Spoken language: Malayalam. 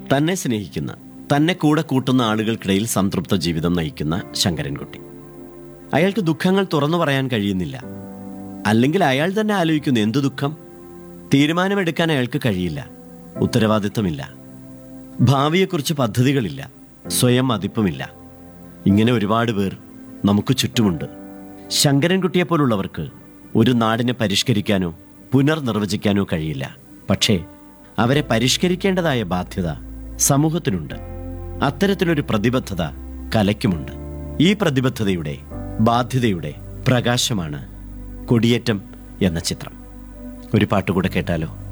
തന്നെ സ്നേഹിക്കുന്ന തന്നെ കൂടെ കൂട്ടുന്ന ആളുകൾക്കിടയിൽ സംതൃപ്ത ജീവിതം നയിക്കുന്ന ശങ്കരൻകുട്ടി അയാൾക്ക് ദുഃഖങ്ങൾ തുറന്നു പറയാൻ കഴിയുന്നില്ല അല്ലെങ്കിൽ അയാൾ തന്നെ ആലോചിക്കുന്നു എന്തു ദുഃഖം തീരുമാനമെടുക്കാൻ അയാൾക്ക് കഴിയില്ല ഉത്തരവാദിത്തമില്ല ഭാവിയെക്കുറിച്ച് പദ്ധതികളില്ല സ്വയം മതിപ്പുമില്ല ഇങ്ങനെ ഒരുപാട് പേർ നമുക്ക് ചുറ്റുമുണ്ട് ശങ്കരൻകുട്ടിയെപ്പോലുള്ളവർക്ക് ഒരു നാടിനെ പരിഷ്കരിക്കാനോ പുനർനിർവചിക്കാനോ കഴിയില്ല പക്ഷേ അവരെ പരിഷ്കരിക്കേണ്ടതായ ബാധ്യത സമൂഹത്തിനുണ്ട് അത്തരത്തിലൊരു പ്രതിബദ്ധത കലയ്ക്കുമുണ്ട് ഈ പ്രതിബദ്ധതയുടെ ബാധ്യതയുടെ പ്രകാശമാണ് കൊടിയേറ്റം എന്ന ചിത്രം ഒരു പാട്ടുകൂടെ കേട്ടാലോ